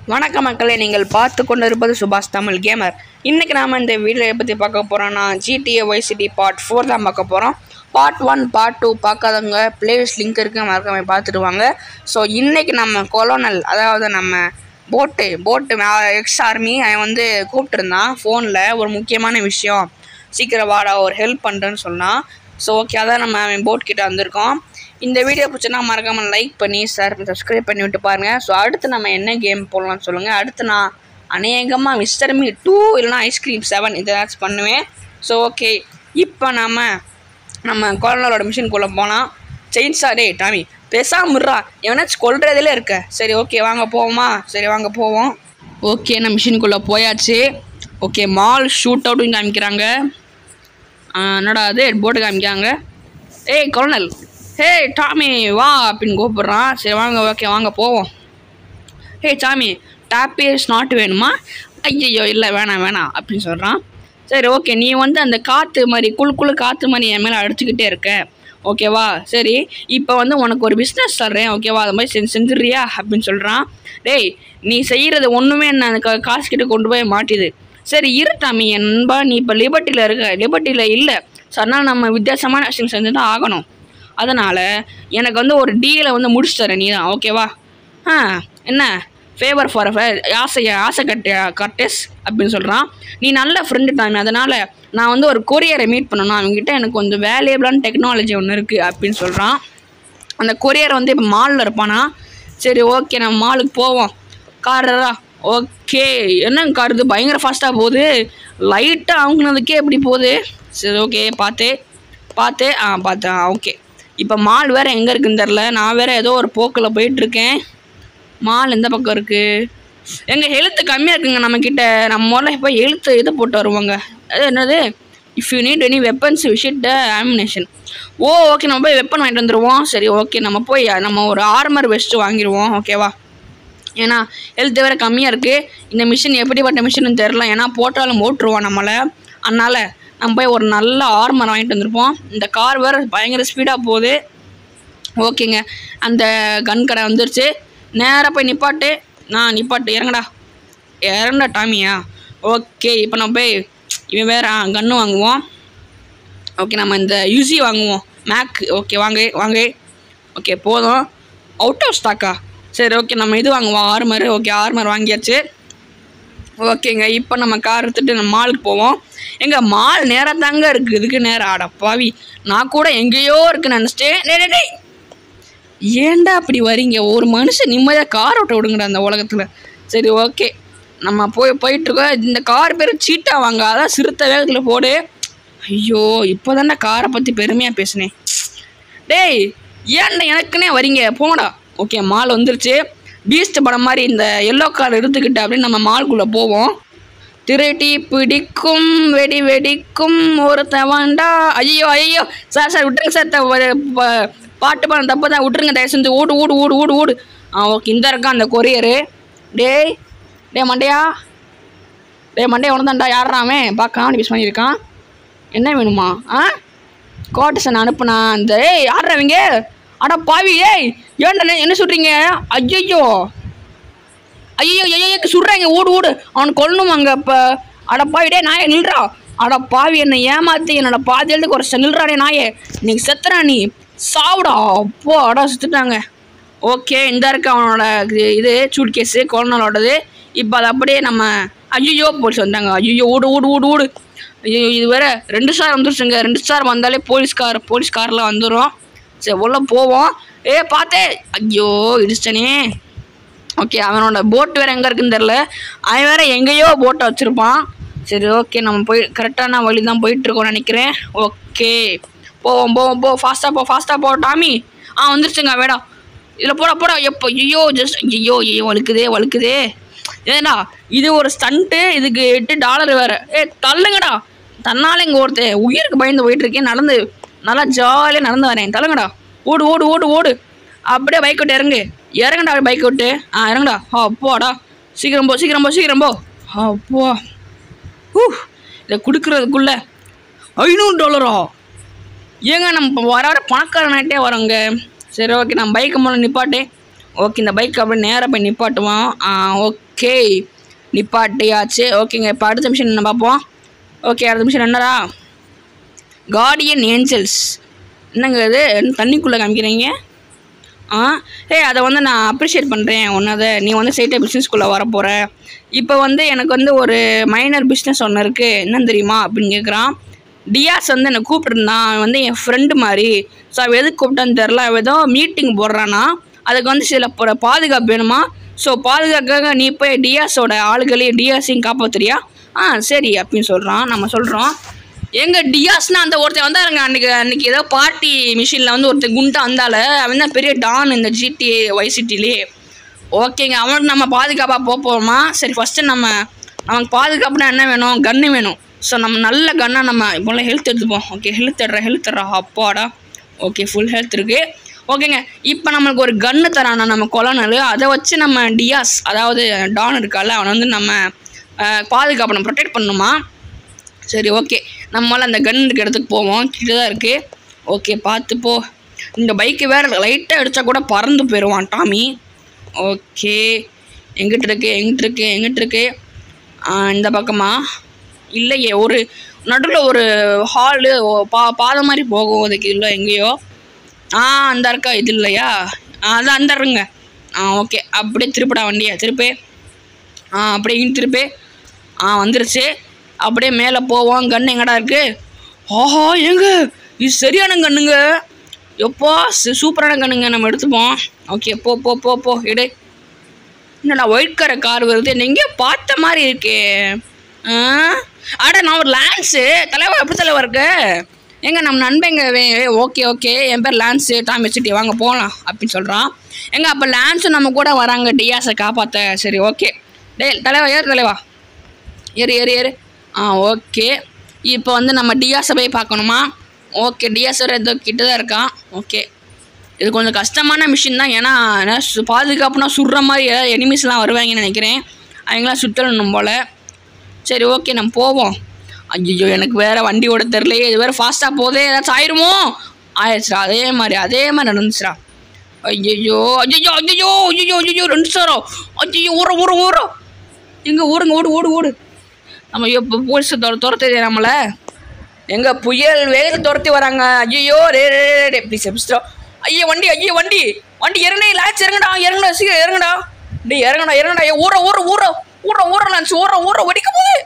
வணக்கம் மக்களே நீங்கள் பார்த்து கொண்டு இருப்பது சுபாஷ் தமிழ் கேமர் இன்றைக்கி நாம் இந்த வீடியோ பற்றி பார்க்க போகிறோம்னா ஜிடிஏ ஒய்சிடி பார்ட் ஃபோர் தான் பார்க்க போகிறோம் பார்ட் ஒன் பார்ட் டூ பார்க்காதவங்க பிளேலிஸ்ட் லிங்க் இருக்குது மறக்காம பார்த்துட்டு வாங்க ஸோ இன்றைக்கி நம்ம கொலோனல் அதாவது நம்ம போட்டு போட்டு எக்ஸ் ஆர்மி அவன் வந்து கூப்பிட்டுருந்தான் ஃபோனில் ஒரு முக்கியமான விஷயம் சீக்கிரம் வாடா ஒரு ஹெல்ப் பண்ணுறேன்னு சொன்னான் ஸோ ஓகே அதான் நம்ம அவன் போட் கிட்ட வந்திருக்கோம் இந்த வீடியோ பிடிச்சனா மறக்காமல் லைக் பண்ணி ஷேர் சப்ஸ்கிரைப் பண்ணி விட்டு பாருங்கள் ஸோ அடுத்து நம்ம என்ன கேம் போடலாம்னு சொல்லுங்கள் அடுத்து நான் அநேகமாக மிஸ்டர் மீ டூ இல்லைனா ஐஸ்கிரீம் செவன் இதை ஏதாச்சும் பண்ணுவேன் ஸோ ஓகே இப்போ நம்ம நம்ம குழந்தைகளோட மிஷின்குள்ளே போகலாம் செயின்ஸா டே டாமி பேசாம இருறா எவனாச்சும் கொல்றதுல இருக்க சரி ஓகே வாங்க போவோமா சரி வாங்க போவோம் ஓகே நான் மிஷினுக்குள்ளே போயாச்சு ஓகே மால் ஷூட் அவுட்டும் காமிக்கிறாங்க ஆ, என்னடா அது போட்டு காமிக்காங்க ஏய் கொலனல் ஹே டாமி வா அப்படின்னு கூப்பிட்றான் சரி வாங்க ஓகே வாங்க போவோம் ஹே சாமி டாப்பேஸ் நாட் வேணுமா ஐயையோ இல்லை வேணாம் வேணாம் அப்படின்னு சொல்கிறான் சரி ஓகே நீ வந்து அந்த காற்று மாதிரி குழு குழு காற்று மாதிரி என் மேலே அடிச்சுக்கிட்டே இருக்க ஓகேவா சரி இப்போ வந்து உனக்கு ஒரு பிஸ்னஸ் தர்றேன் ஓகேவா அது மாதிரி செஞ்சு செஞ்சிடுறியா அப்படின்னு சொல்கிறான் டேய் நீ செய்கிறது ஒன்றுமே என்ன அந்த கா- காசு கிட்ட கொண்டு போய் மாட்டிது சரி இரு டாமி என் நண்பா நீ இப்போ லிபர்ட்டியில் இருக்க லிபர்ட்டியில் இல்லை ஸோ அதனால் நம்ம வித்தியாசமான விஷயம் செஞ்சு தான் ஆகணும் அதனால் எனக்கு வந்து ஒரு டீலை வந்து முடிச்சு தரேன் நீ தான் ஓகேவா ஆ என்ன ஃபேவர் ஃபார் ஆசை ஆசை கட்ட கட்டஸ் அப்படின்னு சொல்கிறான் நீ நல்ல ஃப்ரெண்டு டாமி அதனால் நான் வந்து ஒரு கொரியரை மீட் பண்ணணும் அவங்ககிட்ட எனக்கு கொஞ்சம் வேல்யூபிளான டெக்னாலஜி ஒன்று இருக்குது அப்படின்னு சொல்கிறான் அந்த கொரியர் வந்து இப்போ மாலில் இருப்பானா சரி ஓகே நம்ம மாலுக்கு போவோம் காரரா ஓகே என்னங்க கார் இது பயங்கர ஃபாஸ்ட்டாக போகுது லைட்டாக அமுக்குனதுக்கே எப்படி போகுது சரி ஓகே பார்த்து பார்த்து ஆ பார்த்தேன் ஓகே இப்போ மால் வேறு எங்கே இருக்குன்னு தெரில நான் வேறு ஏதோ ஒரு போக்கில் போயிட்டுருக்கேன் மால் எந்த பக்கம் இருக்குது எங்கள் ஹெல்த்து கம்மியாக இருக்குங்க நம்மக்கிட்ட நம்ம முதல்ல இப்போ எழுத்து இதை போட்டு வருவாங்க அது என்னது if you need any weapons visit the ammunition oh okay நம்ம போய் வெப்பன் வாங்கிட்டு வந்துடுவோம் சரி ஓகே நம்ம போய் நம்ம ஒரு ஆர்மர் வெஸ்ட்டு வாங்கிடுவோம் ஓகேவா ஏன்னா ஹெல்த் வேறு கம்மியாக இருக்குது இந்த மிஷின் எப்படிப்பட்ட மிஷின்னு தெரில ஏன்னா போட்டாலும் ஓட்டுருவோம் நம்மளை அதனால் நம்ம போய் ஒரு நல்ல ஆர்மர் வாங்கிட்டு வந்திருப்போம் இந்த கார் வேறு பயங்கர ஸ்பீடாக போகுது ஓகேங்க அந்த கன் கடை வந்துருச்சு நேராக போய் நிப்பாட்டு நான் நிப்பாட்டு இறங்கடா இறங்கடா டாமியா ஓகே இப்போ நம்ம போய் இவன் வேற கன்று வாங்குவோம் ஓகே நம்ம இந்த யூசி வாங்குவோம் மேக் ஓகே வாங்க வாங்க ஓகே போதும் அவுட் ஆஃப் ஸ்டாக்கா சரி ஓகே நம்ம இது வாங்குவோம் ஆர்மர் ஓகே ஆர்மர் வாங்கியாச்சு ஓகேங்க இப்போ நம்ம கார் எடுத்துகிட்டு நம்ம மாலுக்கு போவோம் எங்க மால் நேராக தாங்க இருக்குது இதுக்கு நேரம் ஆட பாவி நான் கூட எங்கேயோ இருக்குன்னு நினச்சிட்டேன் டேய் டேய், டேய் ஏன்டா அப்படி வரீங்க ஒரு மனுஷன் நிம்மதியாக கார் ஓட்ட விடுங்கடா அந்த உலகத்தில் சரி ஓகே நம்ம போய் போயிட்டுருக்கோம் இந்த கார் பேர் சீட்டா வாங்க அதான் சிறுத்த வேகத்தில் போடு ஐயோ இப்போ தானே காரை பற்றி பெருமையாக பேசினேன் டேய் ஏன்டா எனக்குன்னே வரீங்க போங்கடா ஓகே மால் வந்துருச்சு பீஸ்ட் படம் மாதிரி இந்த எல்லோ கார் எடுத்துக்கிட்டு அப்படின்னு நம்ம மால்குள்ளே போவோம் திரட்டி பிடிக்கும் வெடி வெடிக்கும் ஒருத்தன் வேண்டா ஐயோ ஐயோ சார் சார் விட்டுருங்க சார் த- வ- ப- பாட்டு பாடம் தப்பு தான் விட்டுருங்க தயவு செஞ்சு ஓடு ஓடு ஓடு ஓடு ஓடு ஆ ஓகே இந்த இருக்கான் அந்த கொரியரு டேய் டேய் மண்டையா டேய் மண்டையா உனதான்டா யாராமே பார்க்க காமெடி பீஸ் பண்ணியிருக்கான் என்ன வேணுமா ஆ கோட்டசன் அனுப்புனா அந்த ஏய் யாருறவங்க அட பாவி ஏய் ஏன்டா என்ன சொல்கிறீங்க ஐயோ ஐயோ ஐயோ சுடுறாங்க ஓடு ஓடு அவனை கொல்லணும் அங்கே இப்போ அட பாவி டே நாயே நில்றா அட பாவி என்னை ஏமாத்தி என்னோட பாதி எழுதுக்கு ஒரு நில்றாடே நாயே இன்னைக்கு செத்துறா நீ சாவுடா அப்போ அடா செத்துட்டாங்க ஓகே இந்த இருக்க அவனோட இது- இது சூட் கேஸு கொரோனாவோடது இப்போ அது அப்படியே நம்ம ஐயோ போலீஸ் வந்தாங்க ஐயோ ஓடு ஓடு ஓடு ஓடு ஐயோ இது வேற ரெண்டு ஸ்டார் வந்துருச்சுங்க ரெண்டு ஸ்டார் வந்தாலே போலீஸ் கார் போலீஸ் காரில் வந்துடும் சரி உள்ள போவோம் ஏ பார்த்தே ஐயோ இடிச்சிட்டனே ஓகே அவனோட போட் வேறு எங்கே இருக்குன்னு தெரில அவன் வேறு எங்கேயோ போட்டை வச்சுருப்பான் சரி ஓகே நம்ம போய் கரெக்டான வழி தான் போயிட்டுருக்கோம்னு நினைக்கிறேன் ஓகே போவோம் போவோம் போ ஃபாஸ்ட்டாக போ ஃபாஸ்ட்டாக போ டாமி ஆ வந்துருச்சுங்க வேடா இதில் போடா போடா எப்போ ஐயோ ஜஸ்ட் ஐயோ ஐயோ வழுக்குதே வழுக்குதே ஏடா இது ஒரு ஸ்டண்ட்டு இதுக்கு எட்டு டாலர் வேறு ஏ தள்ளுங்கடா தன்னால இங்கே ஒருத்தன் உயிருக்கு பயந்து போயிட்டு இருக்கேன் நடந்து நல்லா ஜாலியாக நடந்து வரேன் தள்ளுங்கடா ஓடு ஓடு ஓடு ஓடு அப்படியே பைக் விட்டு இறங்கு இறங்குடா பைக் விட்டு ஆ இறங்குடா ஆ போடா சீக்கிரம் போ சீக்கிரம் போ சீக்கிரம் போ அப்போ ஊ இதை கொடுக்குறதுக்குள்ள ஐநூறு டாலரா ஏங்க நம்ம வர வர பணக்காரனாயிட்டே வரோங்க சரி ஓகே நான் பைக்கை மூலம் நிப்பாட்டேன் ஓகே இந்த பைக் அப்படியே நேராக போய் நிப்பாட்டுவோம் ஆ ஓகே நிப்பாட்டியாச்சு ஓகேங்க இப்போ அடுத்த மிஷன் என்ன பார்ப்போம் ஓகே அடுத்த மிஷன் என்னடா கார்டியன் ஏஞ்சல்ஸ் என்னங்க இது தண்ணிக்குள்ளே காமிக்கிறீங்க ஆ ஏய் அதை வந்து நான் அப்ரிஷியேட் பண்ணுறேன் ஒன்றதை நீ வந்து சைட்டை பிஸ்னஸ்குள்ளே வரப்போகிற இப்போ வந்து எனக்கு வந்து ஒரு மைனர் பிஸ்னஸ் ஒன்று இருக்குது என்னன்னு தெரியுமா அப்படின்னு கேட்குறான் டியாஸ் வந்து என்னை கூப்பிட்டுருந்தான் அவன் வந்து என் ஃப்ரெண்டு மாதிரி ஸோ அவன் எதுக்கு கூப்பிட்டான்னு தெரில அவன் ஏதோ மீட்டிங் போடுறான்னா அதுக்கு வந்து சில ப- பாதுகாப்பு வேணுமா ஸோ பாதுகாக்காக நீ போய் டியாஸோட ஆளுகளையும் டியாஸையும் காப்பாத்துறியா ஆ சரி அப்படின்னு சொல்கிறான் நம்ம சொல்கிறோம் எங்க டியாஸ்னா அந்த ஒருத்தன் வந்தாருங்க அன்னைக்கு அன்னைக்கு ஏதோ பார்ட்டி மிஷினில் வந்து ஒருத்தன் குண்டா வந்தால அவன் தான் பெரிய டான் இந்த ஜிடிஏ வைசிட்டிலே ஓகேங்க அவனுக்கு நம்ம பாதுகாப்பாக போக போகிறோமா சரி ஃபஸ்ட்டு நம்ம நமக்கு பாதுகாப்புனா என்ன வேணும் கன்று வேணும் ஸோ நம்ம நல்ல கன்னை நம்ம இப்போல்லாம் ஹெல்த் எடுத்துப்போம் ஓகே ஹெல்த் தர்ற ஹெல்த் தர்ற அப்பாடா ஓகே ஃபுல் ஹெல்த் இருக்குது ஓகேங்க இப்போ நம்மளுக்கு ஒரு கன்று தரானா நம்ம கொலனல் அதை வச்சு நம்ம டியாஸ் அதாவது டான் இருக்கால அவனை வந்து நம்ம அஹ், பாதுகாப்பணும் ப்ரொடெக்ட் பண்ணணுமா சரி ஓகே நம்மளால் அந்த கன் இருக்க இடத்துக்கு போவோம் கிட்ட தான் இருக்குது ஓகே பார்த்து போ இந்த பைக்கு வேறு லைட்டாக அடித்தா கூட பறந்து போயிடுவான் டாமி ஓகே எங்கிட்ட இருக்கு எங்கிட்ட இருக்கு எங்கிட்ட இருக்கு ஆ, இந்த பக்கமா இல்லையே ஒரு நடுவில் ஒரு ஹாலு பா பாதை மாதிரி போகும் அதுக்கு இல்லை எங்கேயோ ஆ அந்த இருக்கா இது இல்லையா ஆ அதான் அந்த இருங்க ஆ ஓகே அப்படியே திருப்பிடா வண்டியா திருப்பி ஆ அப்படியே இங்க திருப்பி ஆ வந்துருச்சு அப்படியே மேலே போவோம் கன்று எங்கடா இருக்கு ஆஹா ஏங்க இது சரியான கண்ணுங்க எப்பா சு- சூப்பரான கண்ணுங்க நம்ம எடுத்துப்போம் ஓகே போ போ போ போ எடு என்னடா ஒயிட் கலர் கார் வருது எங்கேயோ பார்த்த மாதிரி இருக்கே ஆ அட நான் ஒரு லான்ஸு தலைவர் எப்படி தலைவர் இருக்கு எங்க நம்ம நண்பங்க ஓகே ஓகே என் பேர் லான்ஸு டாமி வச்சுட்டி வாங்க போகலாம் அப்படின்னு சொல்கிறான் எங்க அப்போ லான்ஸும் நம்ம கூட வராங்க டியாஸை காப்பாற்ற சரி ஓகே டேய் தலைவா ஏறு தலைவா ஏறு ஏறு ஏறு ஆ ஓகே இப்போ வந்து நம்ம டியாஸை போய் பார்க்கணுமா ஓகே டியாஸர் ஏதோ கிட்ட தான் இருக்கான் ஓகே இது கொஞ்சம் கஷ்டமான மிஷின் தான் ஏன்னா என்ன சு- பாதுகாப்புனா சுடுற மாதிரி ஏதாவது எனிமீஸ்லாம் வருவாங்கன்னு நினைக்கிறேன் அவங்களாம் சுற்றணும் போல் சரி ஓகே நம்ம போவோம் ஐயோ எனக்கு வேற வண்டி ஓட தெரிலையே இது வேற ஃபாஸ்ட்டாக போதே ஏதாச்சும் ஆயிருமோ ஆயிடுச்சுடா அதே மாதிரி அதே மாதிரி நடந்துச்சுடா ஐயோ ஐயோ ஐயோ ஐயோ ஐயோ ரெண்டு சாரம் ஐயோ ஊற ஊற ஊற எங்க ஊருங்க ஓடு ஓடு ஓடு நம்ம இப்போ போலீஸ் துர துரத்துது நம்மளை எங்க புயல் வேகத்தில் துரத்தி வராங்க ஐயோ ரே ரே ரே, ரே ப்ளீஸ் எபிஸ்டோ ஐயோ வண்டி ஐயோ வண்டி வண்டி இறங்கடா லான்ச் இறங்கடா இறங்கடா சீக்கிரம் இறங்கடா டேய் இறங்கடா இறங்கடா ஏ ஊற ஊற ஊற ஊற ஊற லான்ச் ஊற ஊற வெடிக்க போகுது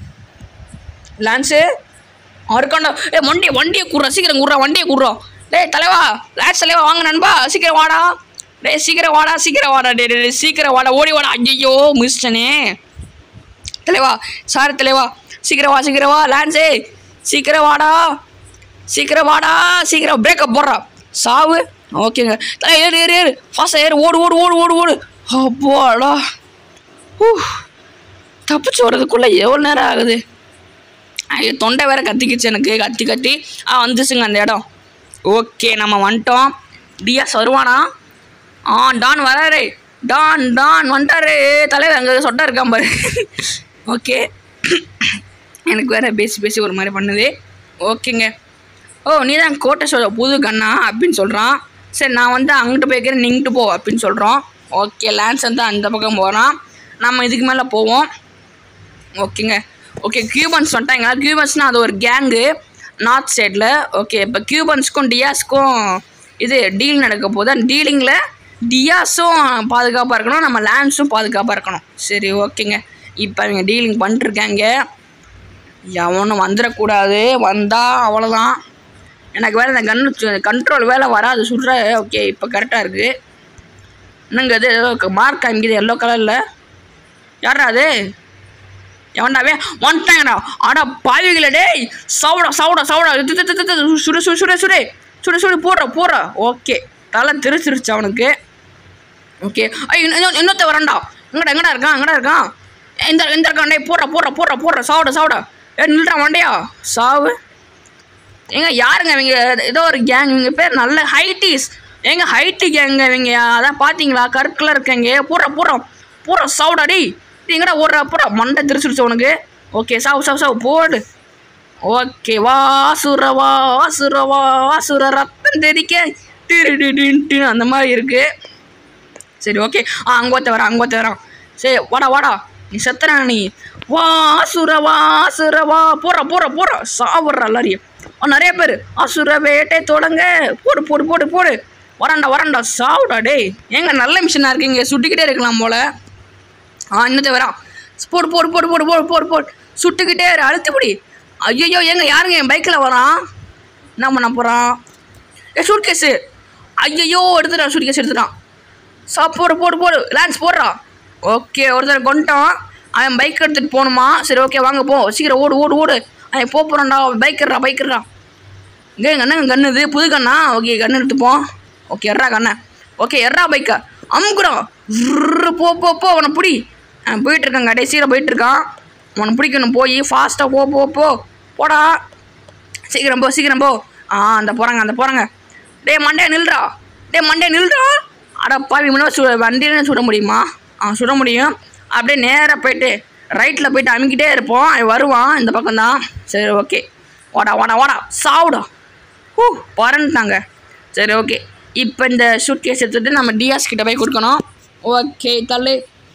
லான்ஸு இருக்காண்டா ஏ வண்டி வண்டியை கூடுறா சீக்கிரம் கூடுறா வண்டியை கூடுறோம் டேய் தலைவா லான்ஸ் தலைவா வாங்க நண்பா சீக்கிரம் வாடா டேய் சீக்கிரம் வாடா சீக்கிரம் வாடா டே டே, டே சீக்கிரம் வாடா ஓடி வாடா ஐயோ மிஸ்டனே தலைவா சார் தலைவா சீக்கிரம் வா சீக்கிரம் வா லான்ஸே சீக்கிரம் வாடா சீக்கிரம் வாடா சீக்கிரம் பிரேக்கப் போடுறா சாவு ஓகேங்க தலை ஏறு ஏறு ஏறு ஃபாஸ்ட்டாக ஏறு ஓடு ஓடு ஓடு ஓடு ஓடு அப்பாடா ஊ தப்பிச்சு வர்றதுக்குள்ளே எவ்வளோ நேரம் ஆகுது ஐயோ தொண்டை வேற கத்திக்கிச்சு எனக்கு கத்தி கத்தி ஆ வந்துச்சுங்க அந்த இடம் ஓகே நம்ம வந்துட்டோம் டிஎஸ் வருவானா ஆ டான் வராரு டான் டான் வந்துட்டாரு தலைவர் அங்கே சொட்டா இருக்கான் பாரு ஓகே எனக்கு வேற பேசி பேசி ஒரு மாதிரி பண்ணுது ஓகேங்க ஓ நீ தான் கோட்டை சொல்ல புது கண்ணா அப்படின்னு சொல்கிறான் சரி நான் வந்து அங்கிட்டு போய்க்கிறேன் நீ இங்கிட்டு போ அப்படின்னு சொல்கிறோம் ஓகே லான்ஸ் வந்து அந்த பக்கம் போகிறான் நம்ம இதுக்கு மேலே போவோம் ஓகேங்க ஓகே கியூபன்ஸ் வந்துட்டாங்க கியூபன்ஸ்னால் அது ஒரு கேங்கு நார்த் சைடில் ஓகே இப்போ கியூபன்ஸ்க்கும் டியாஸ்க்கும் இது டீல் நடக்க போகுது அந்த டீலிங்கில் டியாஸும் பாதுகாப்பாக இருக்கணும் நம்ம லேண்ட்ஸும் பாதுகாப்பாக இருக்கணும் சரி ஓகேங்க இப்போ அவங்க டீலிங் பண்ணிட்டுருக்காங்க எவனும் வந்துடக்கூடாது வந்தால் அவ்வளோதான் எனக்கு வேறு இந்த கன் கண்ட்ரோல் வேலை வராது சுடுற ஓகே இப்போ கரெக்டாக இருக்குது என்னங்க இது ஏதோ மார்க் காமிக்குது எல்லோ கலரில் யாரா அது எவன்டாவே வந்துட்டாங்கடா ஆடா பாவிகளே டேய் சவுடா சவுடா சவுடா இது, இது, இது, இது, இது, சுடு சுடு சுடு சுடு சுடு சுடு போடுற போடுற ஓகே தலை திருச்சிருச்சு அவனுக்கு ஓகே ஐய் இன்னும் இன்னொருத்த வரண்டா எங்கடா எங்கடா இருக்கான் எங்கடா இருக்கான் ஏய், இந்த இந்த இருக்கான் டேய் போடுற போடுற போடுற போடுற சாவுடா சாவுடா ஏ நில்றா வண்டியா சாவு ஏங்க யாருங்க இவங்க ஏதோ ஒரு கேங் இவங்க பேர் நல்ல ஹைட்டிஸ் ஏங்க ஹைட்டு கேங்க இவங்க அதான் பார்த்தீங்களா கருக்கில் இருக்கங்க போடுற போடுறோம் போடுற சவுடா டேய் நீங்கடா ஓடுற போடுற மண்டை திருச்சிருச்சு உனக்கு ஓகே சாவு சாவு சாவு போடு ஓகே வாசுர வாசுர வாசுர ரத்தம் தெரிக்க திருடின்ட்டு அந்த மாதிரி இருக்கு சரி ஓகே ஆ அங்கோத்த வரான் அங்கோத்த வரான் சரி வாடா வாடா நீ செத்துறா நீ வா அசுர வா அசுர வா போற போற போற சாவுற எல்லாரையும் ஆ நிறைய பேர் அசுர வேட்டை தொடங்க போடு போடு போடு போடு வரண்டா வரண்டா சாவுடா டேய் ஏங்க நல்ல மிஷினாக இருக்கீங்க சுட்டிக்கிட்டே இருக்கலாம் போல ஆ இன்னத்தை வரான் போடு போடு போடு போடு போடு போடு போடு சுட்டுக்கிட்டே இரு, அழுத்தி பிடி ஐயோ ஏங்க யாருங்க என் பைக்கில் வரான் என்ன பண்ண போகிறான் ஏ சூட் கேஸு ஐயோ எடுத்துட்டான் சூட் கேஸ் எடுத்துட்டான் சா போடு போடு போடு லான்ஸ் போடுறான் ஓகே ஒருத்தர் கொண்டுட்டான் அவன் பைக் எடுத்துகிட்டு போகணுமா சரி ஓகே வாங்க போ சீக்கிரம் ஓடு ஓடு ஓடு அவன் போக போகிறான்டா பைக்கிறா பைக்கிறா இங்கே எங்கள் அண்ணன் கண்ணு இது புது கண்ணா ஓகே கண்ணு எடுத்துப்போம் ஓகே எர்ரா கண்ணை ஓகே எர்ரா பைக்கா அமுக்குறான் விர்ரு, போ போ போ அவனை பிடி அவன் போயிட்டு இருக்கான் கடைசியில் போயிட்டு இருக்கான் அவனை பிடிக்கணும் போய் ஃபாஸ்ட்டாக போ போ போ போடா சீக்கிரம் போ சீக்கிரம் போ ஆ அந்த போகிறாங்க அந்த போகிறாங்க டேய் மண்டே நில்றா டேய் மண்டே நில்றா அட பாவி முன்னாடி சு வண்டியில சுட முடியுமா ஆ சுட முடியும் அப்படியே நேராக போயிட்டு ரைட்டில் போயிட்டு அமுக்கிட்டே இருப்போம் அவன் வருவான் இந்த பக்கம் தான் சரி ஓகே வாடா வாடா வாடா சாவுடா ஹூ பறந்துட்டாங்க சரி ஓகே இப்போ இந்த ஷூட் கேஸ் எடுத்துகிட்டு நம்ம டிஎஸ் கிட்ட போய் கொடுக்கணும் ஓகே தள்ளு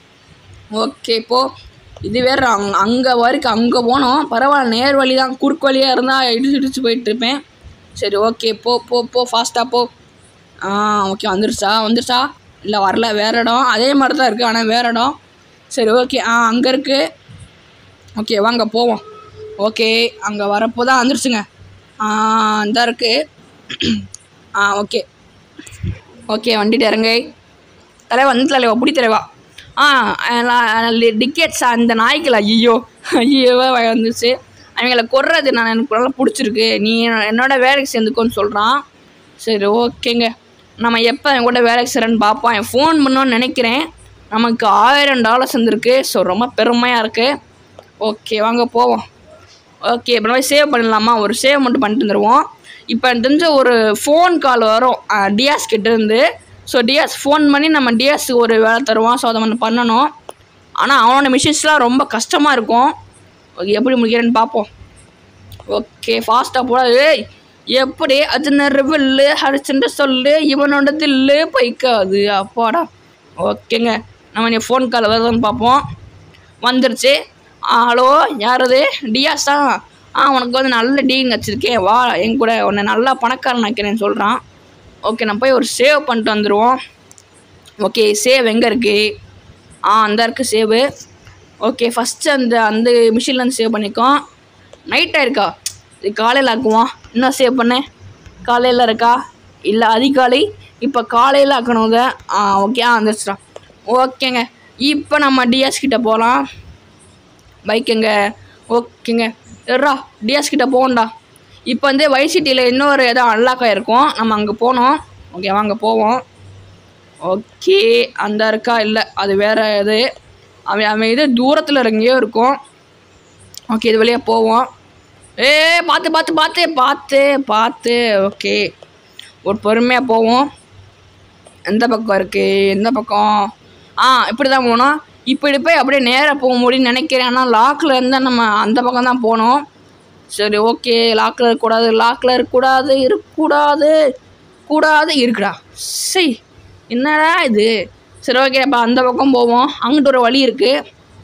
ஓகே போ இது வேறு அங் அங்கே வரைக்கும் அங்கே போனோம் பரவாயில்ல நேர் வழி தான் குறுக்கு வழியாக இருந்தால் இடிச்சு இடிச்சு போயிட்டுருப்பேன் சரி ஓகே போ போ போ ஃபாஸ்ட்டாக போ ஆ ஓகே வந்துருச்சா வந்துருச்சா இல்லை வரல வேறு இடம் அதே மாதிரி தான் இருக்குது ஆனால் வேறு இடம் சரி ஓகே ஆ அங்கே இருக்குது ஓகே வாங்க போவோம் ஓகே அங்கே வரப்போ தான் வந்துருச்சுங்க ஆ இந்த இருக்குது ஆ ஓகே ஓகே வண்டிட்டு இறங்கு தலைவா வந்து தலைவா பிடி தலைவா ஆ டிக்கெட்ஸ் அந்த நாய்க்கள் ஐயோ ஐயோ வந்துச்சு அவங்கள கொர்றது நான் எனக்கு நல்லா பிடிச்சிருக்கு நீ என்னோட வேலைக்கு சேர்ந்துக்கோன்னு சொல்கிறான் சரி ஓகேங்க நம்ம எப்போ என் கூட வேலைக்கு செய்கிறேன்னு பார்ப்போம் என் ஃபோன் பண்ணோன்னு நினைக்கிறேன் நமக்கு ஆயிரம் டாலர்ஸ் வந்துருக்கு ஸோ ரொம்ப பெருமையாக இருக்குது ஓகே வாங்க போவோம் ஓகே இப்போ நம்ம சேவ் பண்ணலாமா ஒரு சேவ் மட்டும் பண்ணிட்டு வந்துடுவோம் இப்போ எனக்கு தெரிஞ்ச ஒரு ஃபோன் கால் வரும் டியாஸ் கிட்டேருந்து ஸோ டியாஸ் ஃபோன் பண்ணி நம்ம டியாஸுக்கு ஒரு வேலை தருவான் ஸோ அதை நம்ம பண்ணணும் ஆனால் அவனோட மிஷின்ஸ்லாம் ரொம்ப கஷ்டமாக இருக்கும் ஓகே எப்படி முடிக்கிறேன்னு பார்ப்போம் ஓகே ஃபாஸ்ட்டாக போட ஏய் எப்படி அது நிறவில்லு அடிச்சுட்டு சொல்லு இவனோட தில்லு பைக்காது அப்பாடா ஓகேங்க நம்ம நீ ஃபோன் கால் வருதுன்னு பார்ப்போம் வந்துருச்சு ஆ ஹலோ யார் அது டியாஸ் தான் ஆ உனக்கு வந்து நல்ல டீன் வச்சுருக்கேன் வா என் கூட உன்னை நல்லா பணக்காரன் ஆக்கிறேன்னு சொல்கிறான் ஓகே நான் போய் ஒரு சேவ் பண்ணிட்டு வந்துடுவோம் ஓகே சேவ் எங்கே இருக்குது ஆ அந்த இருக்குது சேவு ஓகே ஃபஸ்ட்டு அந்த அந்த மிஷின்லேருந்து சேவ் பண்ணிக்கோ நைட் ஆயிருக்கா இது காலையில் ஆக்குவோம் இன்னும் சேவ் பண்ணேன் காலையில் இருக்கா இல்லை அதிகாலை இப்போ காலையில் ஆக்கணும் இதை ஆ ஓகே ஆ வந்துருச்சுடா ஓகேங்க இப்போ நம்ம டிஎஸ் கிட்ட போகலாம் பைக்குங்க ஓகேங்க எட்ரா டிஎஸ் கிட்ட போகண்டா இப்போ வந்து வைசிட்டியில் இன்னொரு ஏதோ அன்லாக் ஆகிருக்கும் நம்ம அங்கே போனோம் ஓகே வாங்க போவோம் ஓகே அந்த இருக்கா இல்லை அது வேறு இது அவன் அவன் இது தூரத்தில் எங்கேயோ இருக்கும் ஓகே இது வழியாக போவோம் ஏ பார்த்து பார்த்து பார்த்து பார்த்து பார்த்து ஓகே ஒரு பொறுமையாக போவோம் எந்த பக்கம் இருக்குது எந்த பக்கம் ஆ இப்படி தான் போகணும் இப்படி போய் அப்படியே நேராக போக முடியும்னு நினைக்கிறேன் ஆனால் லாக்கில் இருந்தால் நம்ம அந்த பக்கம் தான் போகணும் சரி ஓகே லாக்கில் இருக்கக்கூடாது லாக்கில் இருக்கக்கூடாது இருக்கக்கூடாது கூடாது இருக்குடா சரி என்னடா இது சரி ஓகே அப்போ அந்த பக்கம் போவோம் அங்கிட்டு ஒரு வழி இருக்குது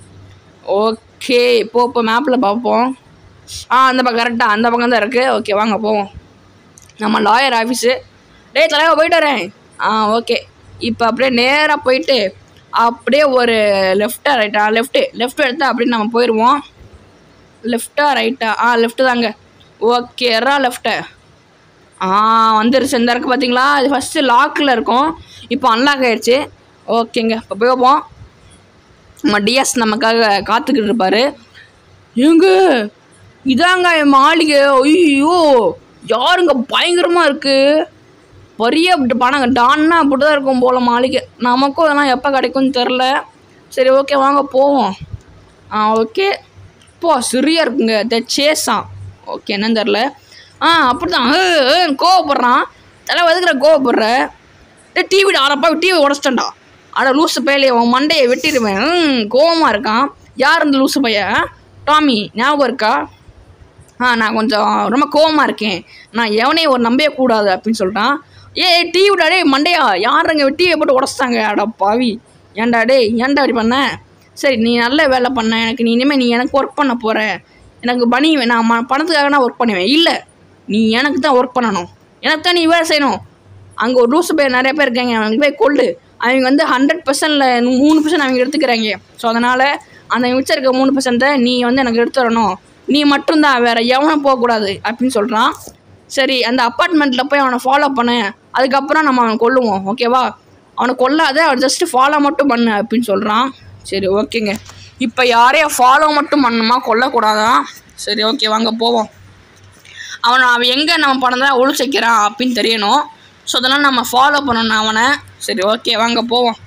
ஓகே இப்போ இப்போ மேப்பில் பார்ப்போம் ஆ அந்த பக்கம் கரெக்டாக அந்த பக்கம் தான் இருக்குது ஓகே வாங்க போவோம் நம்ம லாயர் ஆஃபீஸு டேய் தலைவா போயிட்டு வரேன் ஆ ஓகே இப்போ அப்படியே நேராக போயிட்டு அப்படியே ஒரு லெஃப்டா ரைட்டா லெஃப்ட்டு லெஃப்ட் எடுத்தால் அப்படியே நம்ம போயிடுவோம் லெஃப்ட்டா ரைட்டா ஆ லெஃப்ட்டு தாங்க ஓகே எறா லெஃப்ட்டு ஆ வந்துருச்சு இந்த இருக்கு பார்த்தீங்களா இது ஃபஸ்ட்டு லாக்கில் இருக்கும் இப்போ அன்லாக் ஆயிடுச்சு ஓகேங்க இப்போ போவோம் நம்ம டிஎஸ் நமக்காக காத்துக்கிட்டு இருப்பாரு ஏங்க இதாங்க என் மாளிகை ஐயோ யாருங்க பயங்கரமாக இருக்குது பெரிய அப்படி பணம் டான்னா அப்படி தான் இருக்கும் போல் மாளிகை நமக்கும் அதெல்லாம் எப்போ கிடைக்கும்னு தெரில சரி ஓகே வாங்க போவோம் ஆ ஓகே போ சிறியா இருக்குங்க த சேஸான் ஓகே என்னன்னு தெரில ஆ அப்படி தான் கோவப்படுறான் தலை எதுக்குற கோவப்படுற டே டிவி ஆறப்பா டிவி உடச்சிட்டேன்டா அட லூசு பையலே உன் மண்டையை வெட்டிடுவேன் ம் கோவமாக இருக்கான் யார் இந்த லூசு பையன் டாமி ஞாபகம் இருக்கா ஆ நான் கொஞ்சம் ரொம்ப கோவமாக இருக்கேன் நான் எவனையும் ஒரு நம்பவே கூடாது அப்படின்னு சொல்லிட்டான் ஏய் டீ விடா டேய் மண்டையா யாருங்க டீயை போட்டு உடச்சிட்டாங்க அட பாவி ஏன்டா டேய் ஏன்டா அப்படி பண்ண சரி நீ நல்ல வேலை பண்ண எனக்கு நீ இனிமேல் நீ எனக்கு ஒர்க் பண்ண போகிற எனக்கு பணி நான் ம- பணத்துக்காக நான் ஒர்க் பண்ணுவேன் இல்லை நீ எனக்கு தான் ஒர்க் பண்ணணும் எனக்கு தான் நீ வேலை செய்யணும் அங்கே ஒரு லூசு பேர் நிறைய பேர் இருக்காங்க அவங்க போய் கொள்ளு அவங்க வந்து ஹண்ட்ரட் பர்சன்டில் மூணு பர்சன்ட் அவங்க எடுத்துக்கிறாங்க ஸோ அதனால் அந்த மிச்சம் இருக்க மூணு பர்சன்ட்டை நீ வந்து எனக்கு எடுத்து வரணும் நீ மட்டும்தான் வேற எவனும் போகக்கூடாது அப்படின்னு சொல்கிறான் சரி அந்த அப்பார்ட்மெண்ட்டில் போய் அவனை ஃபாலோ பண்ணு அதுக்கப்புறம் நம்ம அவனை கொல்லுவோம் ஓகேவா அவனை கொல்லாத அவன் ஜஸ்ட்டு ஃபாலோ மட்டும் பண்ணு அப்படின்னு சொல்கிறான் சரி ஓகேங்க இப்போ யாரையும் ஃபாலோ மட்டும் பண்ணுமா கொல்லக்கூடாதான் சரி ஓகே வாங்க போவோம் அவனை அவன் எங்கே நம்ம பணம் தான் ஒழிச்சிக்கிறான் அப்படின்னு தெரியணும் ஸோ அதெல்லாம் நம்ம ஃபாலோ பண்ணணும் அவனை சரி ஓகே வாங்க போவோம்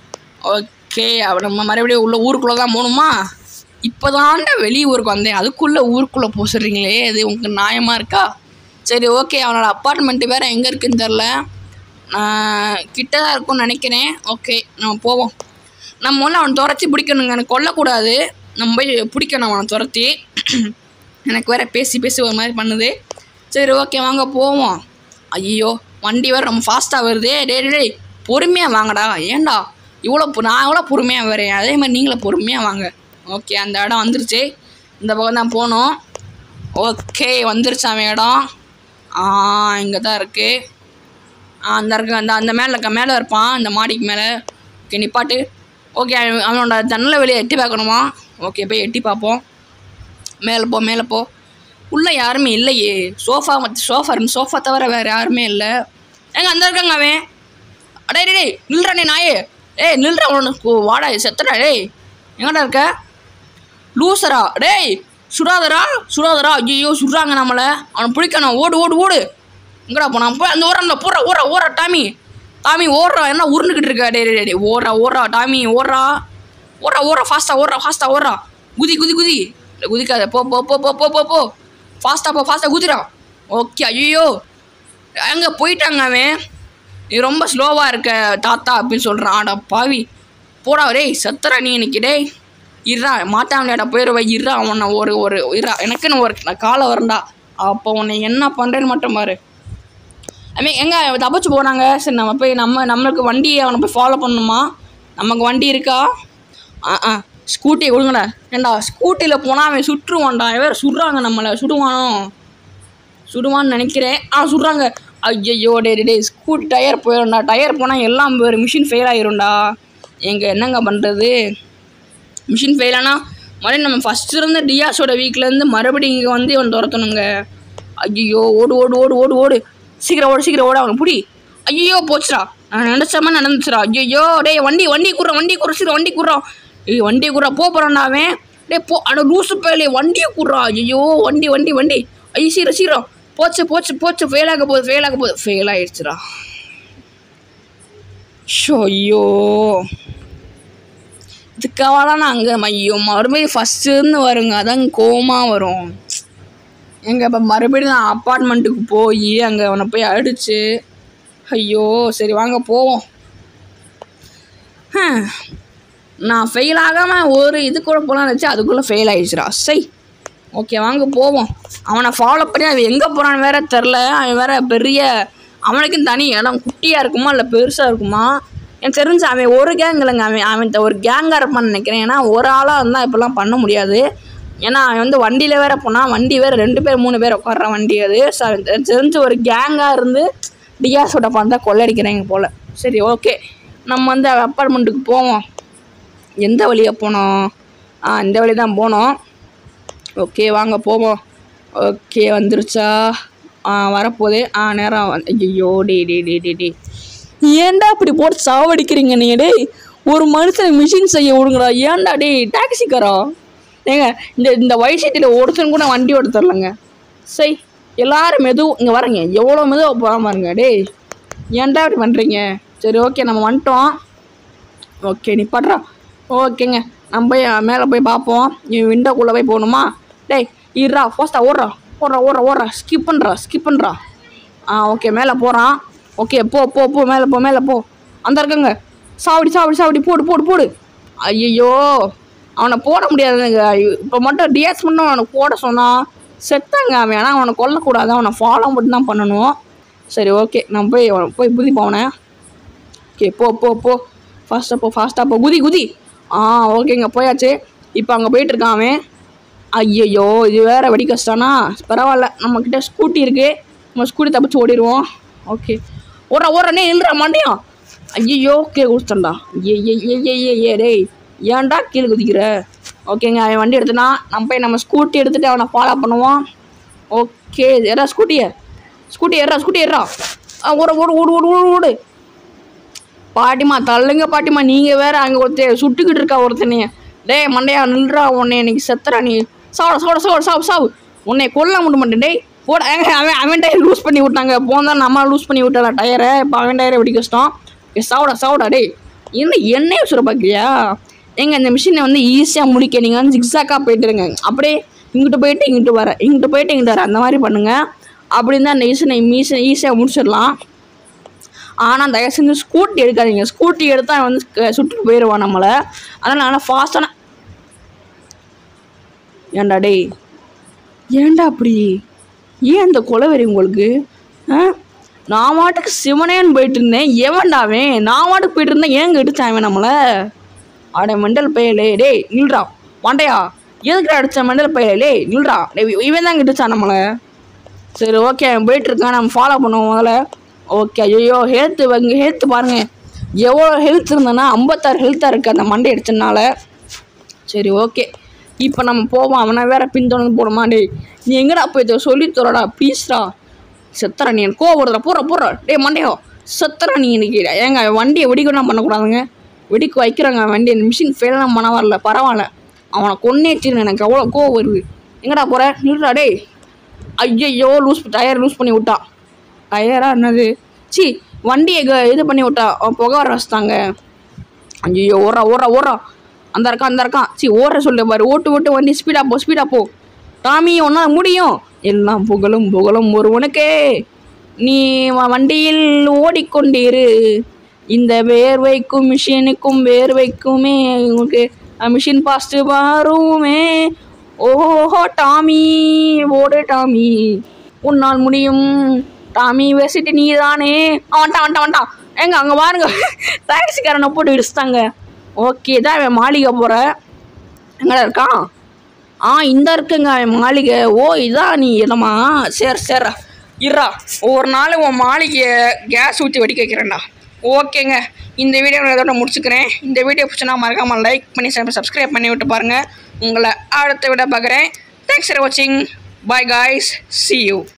ஓகே அவன் நம்ம மறுபடியும் உள்ள ஊருக்குள்ளே தான் போகணுமா இப்போ தாண்டா வெளி ஊருக்கு வந்தேன் அதுக்குள்ளே ஊருக்குள்ளே போக சொல்கிறீங்களே இது உங்களுக்கு நியாயமாக இருக்கா சரி ஓகே அவனோட அப்பார்ட்மெண்ட்டு வேறு எங்கே இருக்குன்னு தெரில நான் கிட்ட தான் இருக்கும்னு நினைக்கிறேன் ஓகே நம்ம போவோம் நம்ம ஒன்று அவனை துரத்தி பிடிக்கணுங்க எனக்கு கொல்லக்கூடாது நம்ம போய் பிடிக்கணும் அவனை துரத்தி எனக்கு வேற பேசி பேசி ஒரு மாதிரி பண்ணுது சரி ஓகே வாங்க போவோம் ஐயோ வண்டி வேறு ரொம்ப ஃபாஸ்ட்டாக வருதே டே டே டேய் பொறுமையாக வாங்கடா ஏன்டா இவ்வளோ பொ- நான் எவ்வளோ பொறுமையாக வரேன் அதே மாதிரி நீங்களும் பொறுமையாக வாங்க ஓகே அந்த இடம் வந்துருச்சு இந்த பக்கம் தான் போகணும் ஓகே வந்துருச்சு அவன் இடம் ஆ இங்கே தான் இருக்குது ஆ அந்த இருக்க அந்த அந்த மேலே இருக்க மேலே இருப்பான் இந்த மாடிக்கு மேலே ஓகே நிப்பாட்டு ஓகே அவன் அவனோட ஜன்னலை வெளியே எட்டி பார்க்கணுமா ஓகே போய் எட்டி பார்ப்போம் மேலே போ மேலே போ உள்ளே யாருமே இல்லையே சோஃபா மற்ற சோஃபா இருக்கு சோஃபா தவிர வேறு யாருமே இல்லை எங்க அந்த இருக்காங்க அவன் அடே டேய், டேய் நில்றா நீ நாயே ஏய் நில்றா உனக்கு வாடா செத்துடா டேய் எங்கடா இருக்க லூசரா டேய் சுடாதரா சுடாதரா ஐயோ சுடுறாங்க நம்மளை அவனை பிடிக்கணும் ஓடு ஓடு ஓடு எங்கடா போனான் போய் அந்த ஓடுறான் ஓடுறா ஓடுறா ஓடுறா டாமி டாமி ஓடுறா என்ன உருண்டுக்கிட்டு இருக்கா டே டே டே ஓடுறா ஓடுறா டாமி ஓடுறா ஓடுறா ஓடுறா ஃபாஸ்ட்டாக ஓடுறா ஃபாஸ்ட்டாக ஓடுறா குதி குதி குதி இல்ல, குதிக்காத போ போ போ போ போ போ போ ஃபாஸ்ட்டாக போ ஃபாஸ்ட்டாக குதிரா ஓகே ஐயோ அங்கே போயிட்டாங்க அவன் நீ ரொம்ப ஸ்லோவாக இருக்க தாத்தா அப்படின்னு சொல்கிறான் ஆடா பாவி போடா டேய் சத்துறா நீ இன்னைக்கு டேய் இருறா மாட்டாங்கடா போயிடுவா இருறா அவனை ஒரு ஒரு இருறா எனக்குன்னு ஒரு நான் காலை வரண்டா அப்போ உன்னை என்ன பண்ணுறேன்னு மட்டும் பாரு ஐ மீன் எங்கே தப்பிச்சு போனாங்க சரி நம்ம போய் நம்ம நம்மளுக்கு வண்டி அவனை போய் ஃபாலோ பண்ணணுமா நமக்கு வண்டி இருக்கா ஆ ஆ ஸ்கூட்டி விடுங்கடா ஏண்டா ஸ்கூட்டியில் போனால் அவன் சுற்றுவான்டா அவன் வேறு சுடுறாங்க நம்மளை சுடுவானோ சுடுவான்னு நினைக்கிறேன் ஆ சுடுறாங்க ஐயையோ டே டே, டே ஸ்கூட்டி டயர் போயிடும்டா டயர் போனால் எல்லாம் வேறு மிஷின் ஃபெயில் ஆயிரும்டா எங்கே என்னங்க பண்ணுறது மிஷின் ஃபெயில் ஆனால் மறுபடியும் நம்ம ஃபஸ்ட்டு இருந்த டியாஸோட வீக்லேருந்து மறுபடியும் இங்கே வந்து இவன் துரத்தணுங்க ஐயோ ஓடு ஓடு ஓடு ஓடு ஓடு சீக்கிரம் ஓடு சீக்கிரம் ஓட அவனை புடி ஐயோ போச்சுடா நான் நினச்ச மாதிரி நடந்துச்சுடா ஐயோ டேய் வண்டி வண்டி குடுற வண்டி குடுற சீக்கிரம் வண்டி குடுறோம் ஏய் வண்டி குடுறா போ போகிறான்டா அவன் டேய் போ அட லூசு பேலே வண்டியை குடுறா ஐயோ வண்டி வண்டி வண்டி ஐயோ சீக்கிரம் சீக்கிரம் போச்சு போச்சு போச்சு ஃபெயில் ஆக போகுது ஃபெயில் ஆக போகுது ஃபெயில் ஆயிடுச்சுடா ஷோ ஐயோ இதுக்காகலாம் நான் அங்கே ஐயோ மறுபடியும் ஃபஸ்ட்டுன்னு வருங்க அதான் கோமா வரும் எங்க இப்போ மறுபடியும் நான் அப்பார்ட்மெண்ட்டுக்கு போய் அங்கே அவனை போய் அடிச்சு ஐயோ சரி வாங்க போவோம் ஹம். நான் ஃபெயில் ஆகாமல் ஒரு இது கூட போகலான்னு வச்சு அதுக்குள்ளே ஃபெயில் ஆயிடுச்சுடா சை ஓகே வாங்க போவோம் அவனை ஃபாலோ பண்ணி அவன் எங்கே போகிறான்னு வேற தெரில அவன் வேற பெரிய அவனுக்கும் தனி இடம் குட்டியாக இருக்குமா இல்லை பெருசாக இருக்குமா எனக்கு தெரிஞ்சு அவன் ஒரு கேங் இல்லைங்க அவன் அவன் ஒரு கேங்காக இருப்பான்னு நினைக்கிறேன் ஏன்னா ஒரு ஆளாக இருந்தால் இப்படிலாம் பண்ண முடியாது ஏன்னா அவன் வந்து வண்டியில் வேற போனால் வண்டி வேறு ரெண்டு பேர் மூணு பேர் உட்கார்ற வண்டி அது ஸோ அவன் தெ- தெரிஞ்சு ஒரு கேங்காக இருந்து டியாஸோட பணத்தை கொள்ளடிக்கிறாங்க போல் சரி ஓகே நம்ம வந்து அப்பார்ட்மெண்ட்டுக்கு போவோம் எந்த வழியாக போனோம் ஆ இந்த வழி தான் போனோம் ஓகே வாங்க போவோம் ஓகே வந்துருச்சா ஆ வரப்போதே ஆ நேரம் வந்து- ஐயோ டே டே டே டே டே ஏன்டா இப்படி போட்டு சாவடிக்கிறீங்க நீங்கள் டேய் ஒரு மனுஷனை மிஷின் செய்ய விடுங்கடா ஏன்டா டேய் டாக்ஸிக்காரா ஏங்க இந்த இந்த வயசீட்டில் ஒருத்தன் கூட வண்டி ஓட்ட தரலங்க சை எல்லாரும் மெது இங்கே வரீங்க எவ்வளோ மெதுவாக போகாம பாருங்க டேய் ஏன்டா இப்படி பண்ணுறீங்க சரி ஓகே நம்ம வந்துட்டோம் ஓகே நிப்பாட்றா ஓகேங்க நம்ம போய் மேலே போய் பார்ப்போம் நீ விண்டோக்குள்ளே போய் போகணுமா டேய் இருடா ஃபோஸ்டா ஓடுறா ஓடுறா ஓடுறா ஓடுறா ஸ்கிப் பண்ணுறா ஸ்கிப் பண்ணுறா ஆ ஓகே மேலே போகிறான் ஓகே போ போ போ மேலே போ மேலே போ அந்த இருக்கங்க சாவடி சாவடி சாவடி போடு போடு போடு ஐயோ அவனை போட முடியாதுங்க இப்போ மட்டும் டிஎஸ் மட்டும் அவனை போட சொன்னான் செத்தாங்க அவன் ஆனால் அவனை கொல்லக்கூடாது அவனை ஃபாலோ மட்டும் தான் பண்ணணும் சரி ஓகே நான் போய் போய் குதி போனேன் ஓகே போ போ போ ஃபாஸ்ட்டாக போ ஃபாஸ்ட்டாக போ குதி குதி ஆ ஓகேங்க போயாச்சு இப்போ அங்கே போயிட்டுருக்கான் அவன் ஐயையோ இது வேறு வெடி கஷ்டம்னா பரவாயில்ல நம்மக்கிட்ட ஸ்கூட்டி இருக்குது நம்ம ஸ்கூட்டி தப்பிச்சு ஓடிடுவோம் ஓகே ஓடுறா ஓடுறனே இல்லைடா மாண்டியான் ஐயையோ கீழே குடிச்சிட்டா ஏ ஏ ஏ ஏ ஏ ஏ டேய் ஏன்டா கீழே குதிக்கிற ஓகேங்க அவன் வண்டி எடுத்துனா நம்ம போய் நம்ம ஸ்கூட்டி எடுத்துகிட்டு அவனை ஃபாலோ பண்ணுவோம் ஓகே ஏறா ஸ்கூட்டியை ஸ்கூட்டி ஏறா ஸ்கூட்டி ஏறா ஓட ஓடு ஓடு ஓடு ஓடு ஓடு பாட்டிமா தள்ளுங்க பாட்டிமா நீங்கள் வேற அங்கே ஒருத்தர் சுட்டுக்கிட்டு இருக்கா ஒருத்தனைய டேய் மண்டையா நில்றா உன்னை இன்னைக்கு செத்துறா நீ சாவட சாவட சாவட சாவு சாவு உன்னை கொல்ல முடிய மாட்டேன் டேய் போட ஏங்க அவன் அவன் டயர் லூஸ் பண்ணி விட்டாங்க போந்தா நம்ம லூஸ் பண்ணி விட்டால டயரை இப்போ அவன் டயரை வெடி கஷ்டம் ஏ சாவடா சாவடா டேய் என்ன எண்ணெய் சுர பார்க்குறியா ஏங்க இந்த மிஷினை வந்து ஈஸியாக முடிக்க நீங்கள் வந்து ஜிக்ஸாக்காக போயிட்டு இருங்க அப்படியே இங்கிட்டு போயிட்டு இங்கிட்டு வர இங்கிட்டு போயிட்டு இங்கிட்டு வர அந்த மாதிரி பண்ணுங்கள் அப்படி இருந்தால் அந்த மிஷினை ஈஸியாக ஈஸியாக முடிச்சிடலாம் ஆனால் தயவு செஞ்சு ஸ்கூட்டி எடுக்காதீங்க ஸ்கூட்டி எடுத்தால் அவன் வந்து க- சுட்டுட்டு போயிடுவான் நம்மளை அதனால் நான் ஃபாஸ்ட்டான ஏன்டா டேய் ஏன்டா அப்படி ஏன் இந்த கொலவெறி உங்களுக்கு ஆ நான் மாட்டுக்கு சிவனேன்னு போயிட்டு இருந்தேன் எவன்டாவே நான் மாட்டுக்கு போயிட்டு இருந்தேன் ஏன் கெடுத்தான் அவன் நம்மளை அட மெண்டல் பயலே டேய் நில்றா மண்டையா எதுக்குடா அடிச்ச மெண்டல் பயலே நில்றா டேய் இவன் தான் கெடுச்சான் நம்மளை சரி ஓகே அவன் போயிட்டு இருக்கான் நம்ம ஃபாலோ பண்ணுவோம் முதல்ல ஓகே ஐயோ ஹெல்த்து வங்க ஹெல்த்து பாருங்க எவ்வளோ ஹெல்த் இருந்ததுன்னா ஐம்பத்தாறு ஹெல்த்தாக இருக்குது அந்த மண்டை அடிச்சதுனால சரி ஓகே இப்போ நம்ம போவோம் அவனை வேற பின்தொடர்ந்து போடுமா டேய் நீ எங்கடா போய் சொல்லி தரடா ப்ளீஸ்டா செத்தரா நீ எனக்கு கோவம் வருதுடா போடுற போடுற டேய் மண்டையோ செத்தரா நீ எனக்கு ஏங்க வண்டியை வெடிக்கணும் பண்ணக்கூடாதுங்க வெடிக்க வைக்கிறாங்க அவன் வண்டி அந்த மிஷின் ஃபெயிலாம் பண்ண வரல பரவாயில்ல அவனை கொன்னே வச்சிருங்க எனக்கு அவ்வளோ கோவம் வருது எங்கடா போகிற நில்றா டேய் ஐயையோ லூஸ் டயர் லூஸ் பண்ணி விட்டான் டயரா என்னது சி வண்டியை க- இது பண்ணி விட்டா அவன் புகை வர வச்சுட்டாங்க ஐயோ ஓடுறா ஓடுறா ஓடுறா அந்த இருக்கான் அந்த இருக்கான் சி ஓடுற சொல்ல பாரு ஓட்டு ஓட்டு வண்டி ஸ்பீடாக போ ஸ்பீடாக போ டாமி உன்னால் முடியும் எல்லாம் புகழும் புகழும் ஒருவனுக்கே நீ வ- வண்டியில் ஓடிக்கொண்டிரு இந்த வேர்வைக்கும் மிஷினுக்கும் வேர்வைக்குமே உங்களுக்கு மிஷின் பாஸ்ட் மாறுமே ஓஹோ டாமி ஓடு டாமி உன்னால் முடியும் டாமி வெசிட்டு நீ தானே வந்துட்டான் வந்துட்டான் வந்துட்டான் ஏங்க அங்கே பாருங்க டாக்ஸிக்காரனை போட்டு இடிச்சிட்டாங்க ஓகே தான் அவன் மாளிகை போகிற எங்கடா இருக்கான் ஆ இந்த இருக்குங்க அவன் மாளிகை ஓ இதான் நீ இடமா சரி சரி இருடா ஒவ்வொரு நாள் உன் மாளிகையை கேஸ் ஊற்றி வெடிக்க வைக்கிறேன்டா ஓகேங்க இந்த வீடியோ நான் இதோட முடிச்சுக்கிறேன் இந்த வீடியோ பிடிச்சினா மறக்காமல் லைக் பண்ணி சப்ஸ்கிரைப் பண்ணி விட்டு பாருங்கள் உங்களை அடுத்த விட பார்க்குறேன் தேங்க்ஸ் ஃபார் வாட்சிங் பாய் காய்ஸ் see you